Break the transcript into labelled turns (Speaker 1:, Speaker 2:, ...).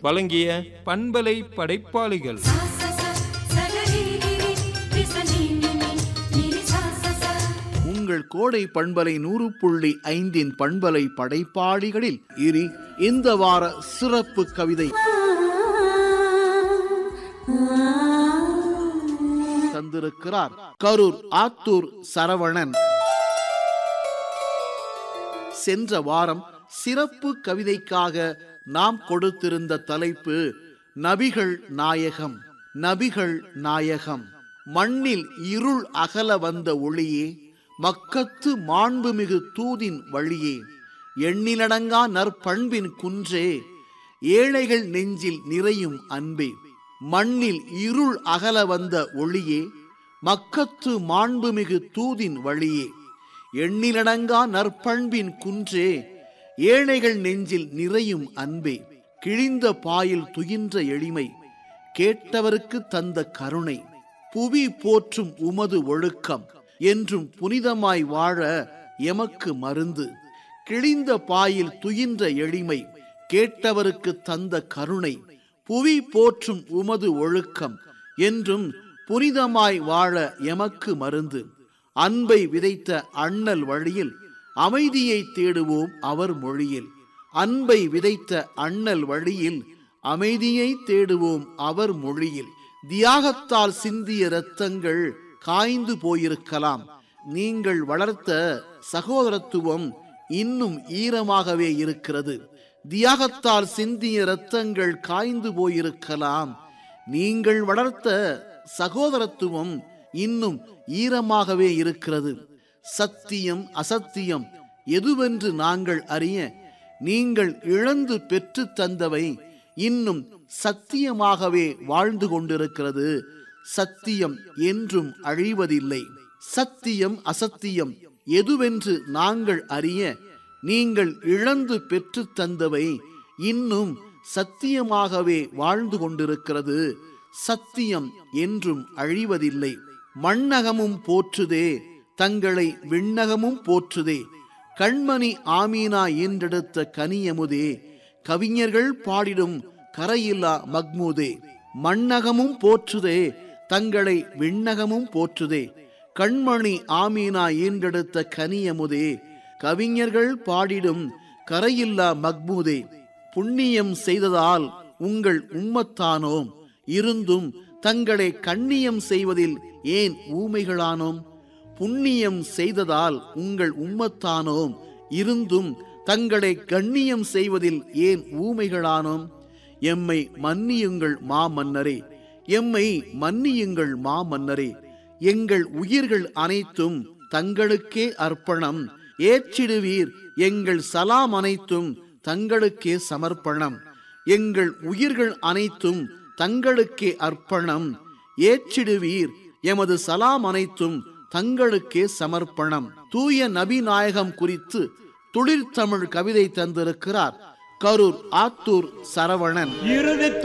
Speaker 1: வழங்கிய பண்பலை படைப்பாளிகள்
Speaker 2: sa sa sa sa ga ri ri ri ri sa ni ni ni ni ri sa sa sa
Speaker 3: உங்கள் கோடை பண்பலை நூறு புள்ளி ஐந்தின் பண்பலை படைப்பாளிகளில் இனி இந்த வார சிறப்பு கவிதை தந்திருக்கிறார் கரூர் ஆத்தூர் சரவணன் சென்ற வாரம் சிறப்பு கவிதைக்காக நாம் கொடுத்திருந்த தலைப்பு நபிகள் நாயகம் நபிகள் நாயகம் மண்ணில் இருள் அகல வந்த ஒளியே மக்கத்து மாண்புமிகு தூதின் வழியே எண்ணிலடங்கா நற்பண்பின் குன்றே ஏழைகள் நெஞ்சில் நிறையும் அன்பே மண்ணில் இருள் அகல வந்த ஒளியே மக்கத்து மாண்புமிகு தூதின் வழியே எண்ணிலடங்கா நற்பண்பின் குன்றே ஏழைகள் நெஞ்சில் நிறையும் அன்பே கிழிந்த பாயில் துயின்ற எளிமை கேட்டவருக்கு தந்த கருணை புவி போற்றும் உமது ஒழுக்கம் என்றும் புனிதமாய் வாழ எமக்கு மருந்து கிழிந்த பாயில் துயின்ற எளிமை கேட்டவருக்கு தந்த கருணை புவி போற்றும் உமது ஒழுக்கம் என்றும் புனிதமாய் வாழ எமக்கு மருந்து அன்பை விதைத்த அண்ணல் வழியில் அமைதியை தேடுவோம் அவர் மொழியில் அன்பை விதைத்த அண்ணல் வழியில் அமைதியை தேடுவோம் அவர் மொழியில் தியாகத்தால் சிந்திய இரத்தங்கள் காய்ந்து போயிருக்கலாம் நீங்கள் வளர்த்த சகோதரத்துவம் இன்னும் ஈரமாகவே இருக்கிறது தியாகத்தால் சிந்திய இரத்தங்கள் காய்ந்து போயிருக்கலாம் நீங்கள் வளர்த்த சகோதரத்துவம் இன்னும் ஈரமாகவே இருக்கிறது சத்தியம் அசத்தியம் எதுவென்று நாங்கள் அறிய நீங்கள் இழந்து பெற்று தந்தவை இன்னும் சத்தியமாகவே வாழ்ந்து கொண்டிருக்கிறது சத்தியம் என்றும் அழிவதில்லை சத்தியம் அசத்தியம் எதுவென்று நாங்கள் அறிய நீங்கள் இழந்து பெற்று தந்தவை இன்னும் சத்தியமாகவே வாழ்ந்து கொண்டிருக்கிறது சத்தியம் என்றும் அழிவதில்லை மண்ணகமும் போற்றுதே தங்களை விண்ணகமும் போற்றுதே கண்மணி ஆமீனா என்றெடுத்த கனியமுதே கவிஞர்கள் பாடிடும் கரையில்லா மக்மூதே மண்ணகமும் போற்றுதே தங்களை விண்ணகமும் போற்றுதே கண்மணி ஆமீனா என்றெடுத்த கனியமுதே கவிஞர்கள் பாடிடும் கரையில்லா மக்மூதே புண்ணியம் செய்ததால் உங்கள் உம்மத்தானோம் இருந்தும் தங்களை கண்ணியம் செய்வதில் ஏன் ஊமைகளானோம் புண்ணியம் செய்ததால் உங்கள் உம்மத்தானோம் இருந்தும் தங்களை கண்ணியம் செய்வதில் ஏன் ஊமைகளானோம் எம்மை மன்னியுங்கள் மா மன்னரே எம்மை மன்னியுங்கள் மா மன்னரே எங்கள் உயிர்கள் அனைத்தும் தங்களுக்கே அர்ப்பணம் ஏற்றிடுவீர் எங்கள் சலாம் அனைத்தும் தங்களுக்கே சமர்ப்பணம் எங்கள் உயிர்கள் அனைத்தும் தங்களுக்கே அர்ப்பணம் ஏற்றிடுவீர் எமது சலாம் அனைத்தும் தங்களுக்கே சமர்ப்பணம் தூய நபி நாயகம் குறித்து துளிர்தமிழ் கவிதை தந்திருக்கிறார் கரூர் ஆத்தூர் சரவணன்